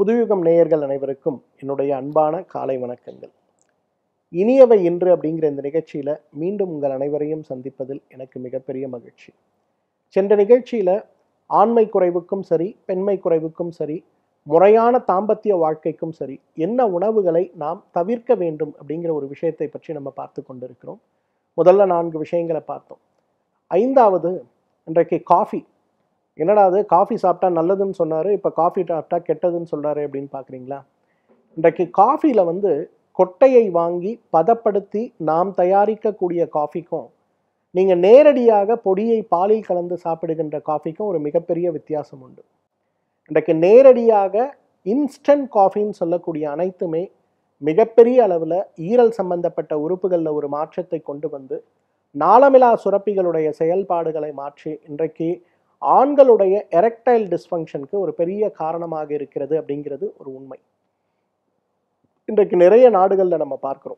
புதுயுகம் நேயர்கள் அனைவருக்கும் என்னுடைய அன்பான காலை வணக்கங்கள் இனியவை இன்று அப்படிங்கிற இந்த நிகழ்ச்சியில மீண்டும் உங்கள் அனைவரையும் சந்திப்பதில் எனக்கு மிகப்பெரிய மகிழ்ச்சி சென்ற நிகழ்ச்சியில ஆண்மை குறைவுக்கும் சரி பெண்மை குறைவுக்கும் சரி முறையான தாம்பத்திய வாழ்க்கைக்கும் சரி என்ன உணவுகளை நாம் தவிர்க்க வேண்டும் அப்படிங்கிற ஒரு விஷயத்தை பற்றி நம்ம பார்த்து கொண்டிருக்கிறோம் முதல்ல நான்கு விஷயங்களை பார்த்தோம் ஐந்தாவது இன்றைக்கு காஃபி என்னடா அது காஃபி சாப்பிட்டா நல்லதுன்னு சொன்னார் இப்போ காஃபி சாப்பிட்டா கெட்டதுன்னு சொல்கிறாரு அப்படின்னு பார்க்குறீங்களா இன்றைக்கு காஃபியில் வந்து கொட்டையை வாங்கி பதப்படுத்தி நாம் தயாரிக்கக்கூடிய காஃபிக்கும் நீங்கள் நேரடியாக பொடியை பாலில் கலந்து சாப்பிடுகின்ற காஃபிக்கும் ஒரு மிகப்பெரிய வித்தியாசம் உண்டு இன்றைக்கு நேரடியாக இன்ஸ்டன்ட் காஃபின்னு சொல்லக்கூடிய அனைத்துமே மிகப்பெரிய அளவில் ஈரல் சம்பந்தப்பட்ட உறுப்புகளில் ஒரு மாற்றத்தை கொண்டு வந்து நாளமிலா சுரப்பிகளுடைய செயல்பாடுகளை மாற்றி இன்றைக்கு ஆண்களுடைய எரெக்டைல் டிஸ்ஃபங்க்ஷனுக்கு ஒரு பெரிய காரணமாக இருக்கிறது அப்படிங்கிறது ஒரு உண்மை இன்றைக்கு நிறைய நாடுகளில் நம்ம பார்க்குறோம்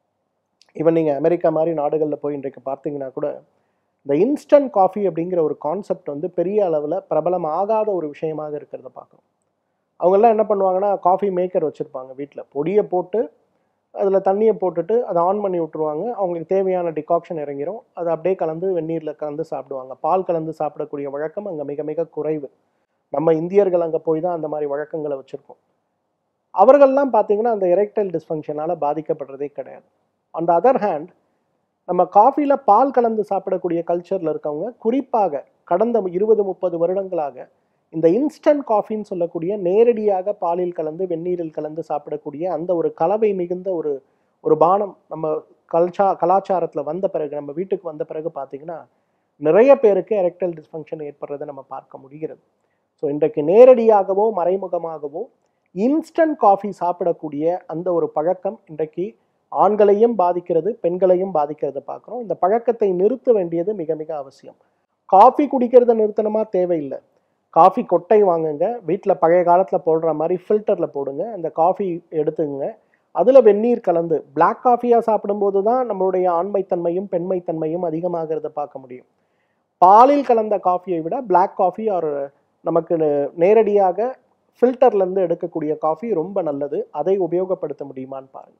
ஈவன் நீங்கள் அமெரிக்கா மாதிரி நாடுகளில் போய் இன்றைக்கு பார்த்தீங்கன்னா கூட இந்த இன்ஸ்டன்ட் காஃபி அப்படிங்கிற ஒரு கான்செப்ட் வந்து பெரிய அளவில் பிரபலம் ஆகாத ஒரு விஷயமாக இருக்கிறத பார்க்குறோம் அவங்கெல்லாம் என்ன பண்ணுவாங்கன்னா காஃபி மேக்கர் வச்சுருப்பாங்க வீட்டில் பொடியை போட்டு அதில் தண்ணியை போட்டுட்டு அதை ஆன் பண்ணி விட்ருவாங்க அவங்களுக்கு தேவையான டிகாக்ஷன் இறங்கிரும் அதை அப்படியே கலந்து வெந்நீரில் கலந்து சாப்பிடுவாங்க பால் கலந்து சாப்பிடக்கூடிய வழக்கம் அங்கே மிக மிக குறைவு நம்ம இந்தியர்கள் அங்கே போய் தான் அந்த மாதிரி வழக்கங்களை வச்சுருக்கோம் அவர்கள்லாம் பார்த்தீங்கன்னா அந்த எரெக்டைல் டிஸ்ஃபங்க்ஷனால் பாதிக்கப்படுறதே கிடையாது அந்த அதர் ஹேண்ட் நம்ம காஃபியில் பால் கலந்து சாப்பிடக்கூடிய கல்ச்சரில் இருக்கவங்க குறிப்பாக கடந்த இருபது முப்பது வருடங்களாக இந்த இன்ஸ்டன்ட் காஃபின்னு சொல்லக்கூடிய நேரடியாக பாலில் கலந்து வெந்நீரில் கலந்து சாப்பிடக்கூடிய அந்த ஒரு கலவை மிகுந்த ஒரு ஒரு பானம் நம்ம கல்ச்சா கலாச்சாரத்தில் வந்த பிறகு நம்ம வீட்டுக்கு வந்த பிறகு பார்த்தீங்கன்னா நிறைய பேருக்கு எரெக்டல் டிஸ்ஃபங்க்ஷன் ஏற்படுறதை நம்ம பார்க்க முடிகிறது ஸோ இன்றைக்கு நேரடியாகவோ மறைமுகமாகவோ இன்ஸ்டன்ட் காஃபி சாப்பிடக்கூடிய அந்த ஒரு பழக்கம் இன்றைக்கு ஆண்களையும் பாதிக்கிறது பெண்களையும் பாதிக்கிறத பார்க்குறோம் இந்த பழக்கத்தை நிறுத்த வேண்டியது மிக மிக அவசியம் காஃபி குடிக்கிறத நிறுத்தணுமா தேவையில்லை காஃபி கொட்டை வாங்குங்க வீட்டில் பழைய காலத்தில் போடுற மாதிரி ஃபில்டரில் போடுங்க அந்த காஃபி எடுத்துங்க அதில் வெந்நீர் கலந்து பிளாக் காஃபியாக சாப்பிடும்போது தான் நம்மளுடைய ஆண்மைத்தன்மையும் பெண்மைத்தன்மையும் அதிகமாகிறத பார்க்க முடியும் பாலில் கலந்த காஃபியை விட பிளாக் காஃபி ஒரு நமக்கு நேரடியாக ஃபில்டர்லேருந்து எடுக்கக்கூடிய காஃபி ரொம்ப நல்லது அதை உபயோகப்படுத்த முடியுமான்னு பாருங்கள்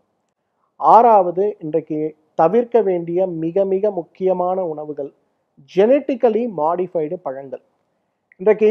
ஆறாவது இன்றைக்கு தவிர்க்க வேண்டிய மிக மிக முக்கியமான உணவுகள் ஜெனட்டிக்கலி மாடிஃபைடு பழங்கள் இன்றைக்கு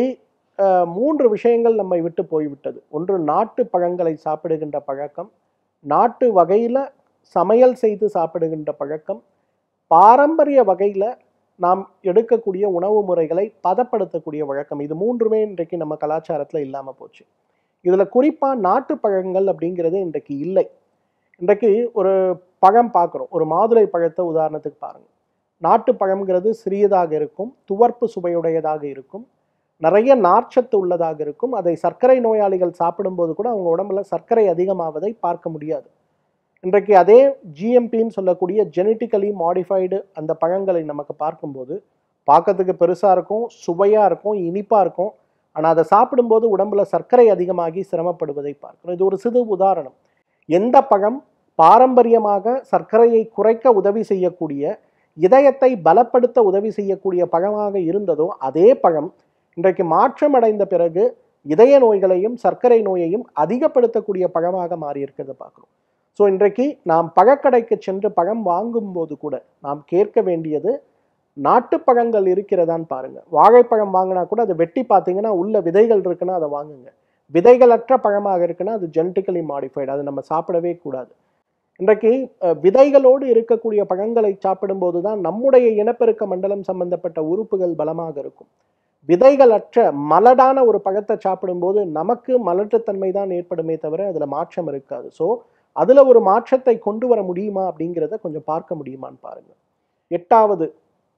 மூன்று விஷயங்கள் நம்மை விட்டு போய்விட்டது ஒன்று நாட்டு பழங்களை சாப்பிடுகின்ற பழக்கம் நாட்டு வகையில் சமையல் செய்து சாப்பிடுகின்ற பழக்கம் பாரம்பரிய வகையில் நாம் எடுக்கக்கூடிய உணவு முறைகளை பதப்படுத்தக்கூடிய வழக்கம் இது மூன்றுமே இன்றைக்கு நம்ம கலாச்சாரத்தில் இல்லாமல் போச்சு இதில் குறிப்பாக நாட்டு பழங்கள் அப்படிங்கிறது இன்றைக்கு இல்லை இன்றைக்கு ஒரு பழம் பார்க்குறோம் ஒரு மாதுளை பழத்தை உதாரணத்துக்கு பாருங்கள் நாட்டு பழம்ங்கிறது சிறியதாக இருக்கும் துவர்ப்பு சுவையுடையதாக இருக்கும் நிறைய நார்ச்சத்து உள்ளதாக இருக்கும் அதை சர்க்கரை நோயாளிகள் சாப்பிடும்போது கூட அவங்க உடம்புல சர்க்கரை அதிகமாவதை பார்க்க முடியாது இன்றைக்கு அதே ஜிஎம்பின்னு சொல்லக்கூடிய ஜெனட்டிக்கலி மாடிஃபைடு அந்த பழங்களை நமக்கு பார்க்கும்போது பார்க்கறதுக்கு பெருசாக இருக்கும் சுவையாக இருக்கும் இனிப்பாக இருக்கும் ஆனால் அதை சாப்பிடும்போது உடம்புல சர்க்கரை அதிகமாகி சிரமப்படுவதை பார்க்கணும் இது ஒரு சிறு உதாரணம் எந்த பழம் பாரம்பரியமாக சர்க்கரையை குறைக்க உதவி செய்யக்கூடிய இதயத்தை பலப்படுத்த உதவி செய்யக்கூடிய பழமாக இருந்ததோ அதே பழம் இன்றைக்கு மாற்றம் அடைந்த பிறகு இதய நோய்களையும் சர்க்கரை நோயையும் அதிகப்படுத்தக்கூடிய பழமாக மாறி இருக்கிறத பார்க்குறோம் ஸோ இன்றைக்கு நாம் பழக்கடைக்கு சென்று பழம் வாங்கும்போது கூட நாம் கேட்க வேண்டியது நாட்டு பழங்கள் இருக்கிறதான்னு பாருங்க வாழைப்பழம் வாங்கினா கூட அதை வெட்டி பார்த்தீங்கன்னா உள்ள விதைகள் இருக்குன்னா அதை வாங்குங்க விதைகளற்ற பழமாக இருக்குன்னா அது ஜெனட்டிக்கலி மாடிஃபைடு அதை நம்ம சாப்பிடவே கூடாது இன்றைக்கு விதைகளோடு இருக்கக்கூடிய பழங்களை சாப்பிடும்போது தான் நம்முடைய இனப்பெருக்க மண்டலம் சம்பந்தப்பட்ட உறுப்புகள் பலமாக இருக்கும் விதைகளற்ற மலடான ஒரு பழத்தை சாப்பிடும்போது நமக்கு மலட்டுத்தன்மை தான் ஏற்படுமே தவிர அதில் மாற்றம் இருக்காது ஸோ அதில் ஒரு மாற்றத்தை கொண்டு வர முடியுமா அப்படிங்கிறத கொஞ்சம் பார்க்க முடியுமான்னு பாருங்க எட்டாவது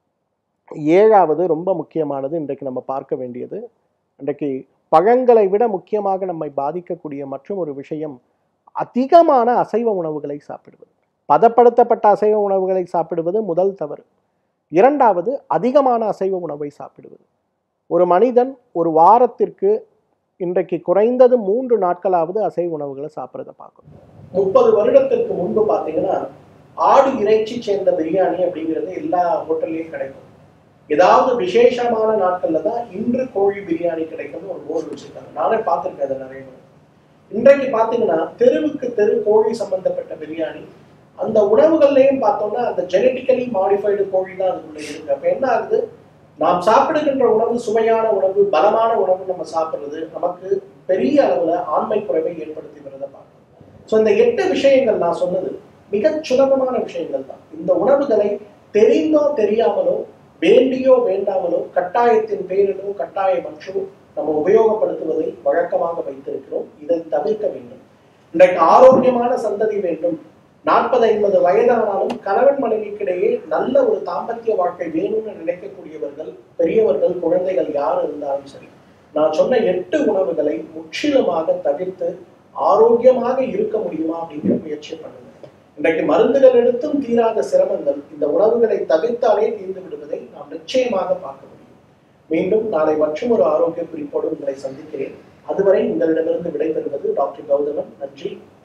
ஏழாவது ரொம்ப முக்கியமானது இன்றைக்கு நம்ம பார்க்க வேண்டியது இன்றைக்கு பழங்களை விட முக்கியமாக நம்மை பாதிக்கக்கூடிய மற்றும் ஒரு விஷயம் அதிகமான அசைவ உணவுகளை சாப்பிடுவது பதப்படுத்தப்பட்ட அசைவ உணவுகளை சாப்பிடுவது முதல் தவறு இரண்டாவது அதிகமான அசைவ உணவை சாப்பிடுவது ஒரு மனிதன் ஒரு வாரத்திற்கு இன்றைக்கு குறைந்தது மூன்று நாட்களாவது அசைவ உணவுகளை சாப்பிட்றத பார்க்கணும் முப்பது வருடத்திற்கு முன்பு பார்த்தீங்கன்னா ஆடு இறைச்சி சேர்ந்த பிரியாணி அப்படிங்கிறது எல்லா ஹோட்டல்லையும் கிடைக்கும் ஏதாவது விசேஷமான நாட்கள்ல தான் இன்று கோழி பிரியாணி கிடைக்கும்னு ஒரு போர்டு வச்சிருக்காங்க நானே பார்த்துருக்கேன் அதை நிறைய முறை இன்றைக்கு பாத்தீங்கன்னா தெருவுக்கு தெரு கோழி சம்பந்தப்பட்ட பிரியாணி அந்த உணவுகள்லையும் பார்த்தோம்னா அந்த ஜெனட்டிக்கலி மாடிஃபைடு கோழி தான் அதுக்குள்ள இருக்கு அப்ப என்ன ஆகுது நாம் சாப்பிடுகின்ற உணவு சுவையான உணவு பலமான உணவு நம்ம சாப்பிடுறது நமக்கு பெரிய அளவுல ஆண்மை குறைவை ஏற்படுத்தி வருவதை பார்க்கணும் ஸோ இந்த எட்டு விஷயங்கள் நான் சொன்னது மிகச் சுலபமான விஷயங்கள் தான் இந்த உணவுகளை தெரிந்தோ தெரியாமலோ வேண்டியோ வேண்டாமலோ கட்டாயத்தின் பேரிலோ கட்டாயமற்றோ நம்ம உபயோகப்படுத்துவதை வழக்கமாக வைத்திருக்கிறோம் இதை தவிர்க்க வேண்டும் இன்றைக்கு ஆரோக்கியமான சந்ததி வேண்டும் நாற்பது ஐம்பது வயதானாலும் கணவன் மனைவிக்கிடையே நல்ல ஒரு தாம்பத்திய வாழ்க்கை வேணும்னு நினைக்கக்கூடியவர்கள் பெரியவர்கள் குழந்தைகள் யார் இருந்தாலும் சரி நான் சொன்ன எட்டு உணவுகளை முற்றிலுமாக தவிர்த்து ஆரோக்கியமாக இருக்க முடியுமா அப்படிங்கிற முயற்சி பண்ணுங்க இன்றைக்கு மருந்துகள் எடுத்தும் தீராத சிரமங்கள் இந்த உணவுகளை தவிர்த்தாலே தீர்ந்து விடுவதை நாம் நிச்சயமாக பார்க்க முடியும் மீண்டும் நாளை மற்றும் ஒரு ஆரோக்கிய குறிப்போடு உங்களை சந்திக்கிறேன் அதுவரை உங்களிடமிருந்து விடைபெறுவது டாக்டர் கௌதமன் நன்றி